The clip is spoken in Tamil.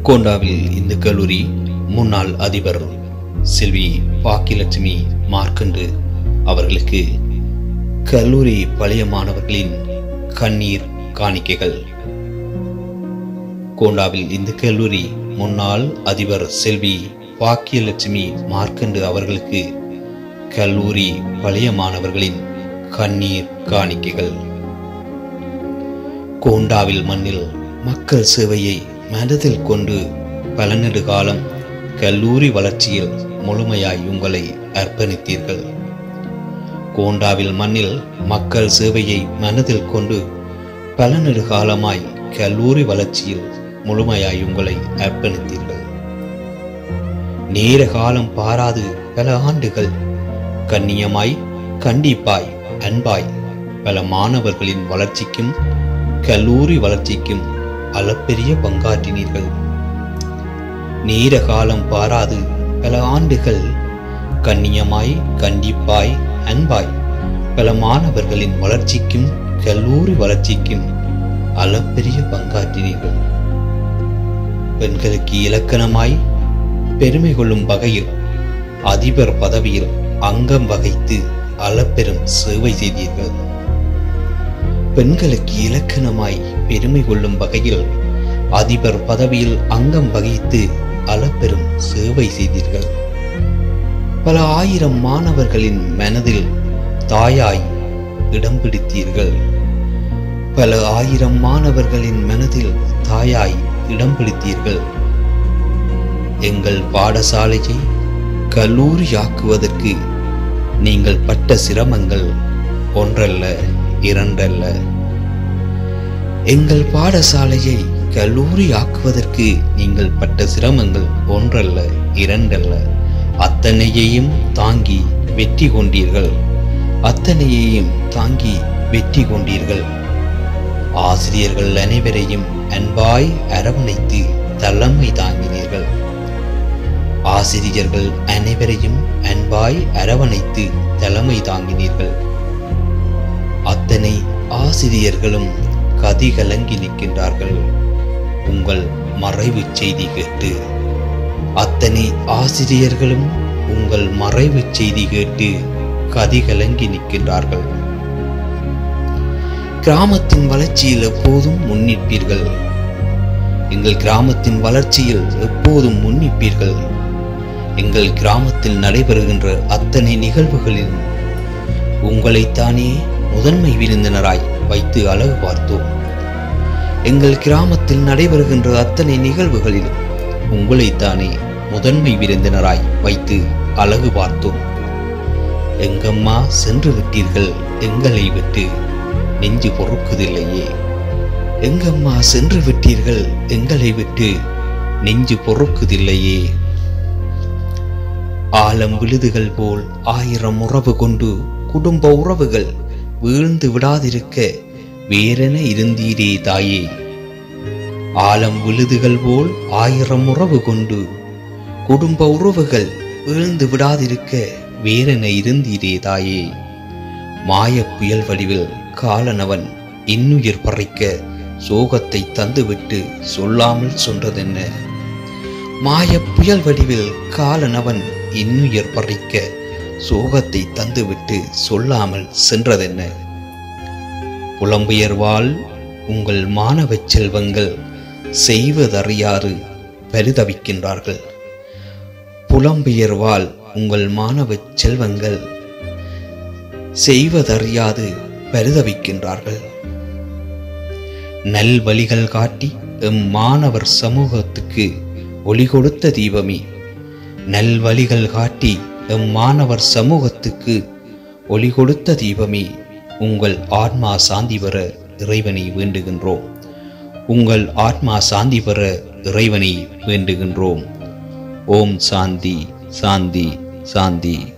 கோண்டாவில் இந்து கல்லூரி முன்னாள் அதிபர் செல்வி பாக்கியலட்சுமி மார்க்கண்டு அவர்களுக்கு கல்லூரி பழைய மாணவர்களின் கண்ணீர் காணிக்கைகள் கோண்டாவில் இந்து கல்லூரி முன்னாள் அதிபர் செல்வி பாக்கியலட்சுமி மார்க்கண்டு அவர்களுக்கு கல்லூரி பழைய மாணவர்களின் கண்ணீர் காணிக்கைகள் கோண்டாவில் மண்ணில் மக்கள் சேவையை மனதில் கொண்டு பல நெடுகாலம் கல்லூரி வளர்ச்சியில் முழுமையாய் உங்களை அர்ப்பணித்தீர்கள் கோண்டாவில் மண்ணில் மக்கள் சேவையை மனதில் கொண்டு பல நெடுகாலமாய் கல்லூரி வளர்ச்சியில் முழுமையாய் உங்களை அர்ப்பணித்தீர்கள் நேர காலம் பாராது பல ஆண்டுகள் கண்ணியமாய் கண்டிப்பாய் அன்பாய் பல மாணவர்களின் வளர்ச்சிக்கும் கல்லூரி வளர்ச்சிக்கும் அளப்பெரிய பங்காற்றினீர்கள் நேர காலம் பாராது பல ஆண்டுகள் கண்ணியமாய் கண்டிப்பாய் அன்பாய் பல மாணவர்களின் வளர்ச்சிக்கும் கல்லூரி வளர்ச்சிக்கும் அளப்பெரிய பங்காற்றினீர்கள் பெண்களுக்கு இலக்கணமாய் பெருமை கொள்ளும் வகையில் அதிபர் பதவியில் அங்கம் வகைத்து அளப்பெரும் சேவை செய்தீர்கள் பெண்களுக்கு இலக்கணமாய் பெருமை கொள்ளும் வகையில் அதிபர் பதவியில் அங்கம் வகித்து அளப்பெரும் சேவை செய்தீர்கள் பல ஆயிரம் மாணவர்களின் மனதில் தாயாய் இடம் பிடித்தீர்கள் பல ஆயிரம் மாணவர்களின் மனதில் தாயாய் இடம் பிடித்தீர்கள் எங்கள் பாடசாலையை கல்லூரியாக்குவதற்கு நீங்கள் பட்ட சிரமங்கள் ஒன்றல்ல இரண்டல்ல எங்கள் பாடசாலையை கல்லூரியாக்குவதற்கு நீங்கள் பட்ட சிரமங்கள் ஒன்றல்ல இரண்டல்ல அத்தனையையும் தாங்கி வெற்றி கொண்டீர்கள் அத்தனையையும் தாங்கி வெற்றி கொண்டீர்கள் ஆசிரியர்கள் அனைவரையும் அன்பாய் அரவணைத்து தலைமை தாங்கினீர்கள் ஆசிரியர்கள் அனைவரையும் அன்பாய் அரவணைத்து தலைமை தாங்கினீர்கள் அத்தனை ஆசிரியர்களும் கதிகலங்கி நிற்கின்றார்கள் உங்கள் மறைவு செய்தி கேட்டு அத்தனை ஆசிரியர்களும் உங்கள் மறைவு செய்தி கேட்டு கதிகலங்கி நிற்கின்றார்கள் கிராமத்தின் வளர்ச்சியில் எப்போதும் முன்னிற்பீர்கள் எங்கள் கிராமத்தின் வளர்ச்சியில் எப்போதும் முன்னிப்பீர்கள் எங்கள் கிராமத்தில் நடைபெறுகின்ற அத்தனை நிகழ்வுகளிலும் உங்களைத்தானே முதன்மை விருந்தினராய் வைத்து அழகு பார்த்தோம் எங்கள் கிராமத்தில் நடைபெறுகின்ற அத்தனை நிகழ்வுகளிலும் உங்களைத்தானே முதன்மை விருந்தினராய் வைத்து அழகு பார்த்தோம் எங்கம்மா சென்று விட்டீர்கள் எங்களை விட்டு நெஞ்சு பொறுக்குதில்லையே எங்கம்மா சென்று விட்டீர்கள் எங்களை விட்டு நெஞ்சு பொறுக்குதில்லையே ஆலம் விழுதுகள் போல் ஆயிரம் உறவு கொண்டு குடும்ப உறவுகள் வீழ்ந்து விடாதிருக்க வேறென இருந்தீரே தாயே ஆலம் விழுதுகள் போல் ஆயிரம் உறவு கொண்டு குடும்ப உறவுகள் வீழ்ந்து விடாதிருக்க வேறென இருந்தீரே தாயே மாயப் புயல் வடிவில் காலனவன் இன்னுயிர் பறைக்க சோகத்தை தந்துவிட்டு சொல்லாமல் சொன்னதென்ன மாயப் புயல் வடிவில் காலனவன் இன்னுயிர் பறிக்க சோகத்தை தந்துவிட்டு சொல்லாமல் சென்றதென்ன புலம்பெயர்வால் உங்கள் மாணவச் செல்வங்கள் செய்வதறியாறு பரிதவிக்கின்றார்கள் புலம்பெயர்வால் உங்கள் மாணவச் செல்வங்கள் செய்வதறியாது பரிதவிக்கின்றார்கள் நல்வழிகள் காட்டி எம் மாணவர் சமூகத்துக்கு ஒளி கொடுத்த தீபமே நல்வழிகள் காட்டி எம் மாணவர் சமூகத்துக்கு ஒளி கொடுத்த தீபமே உங்கள் ஆத்மா சாந்தி பெற இறைவனை வேண்டுகின்றோம் உங்கள் ஆத்மா சாந்தி பெற இறைவனை வேண்டுகின்றோம் ஓம் சாந்தி சாந்தி சாந்தி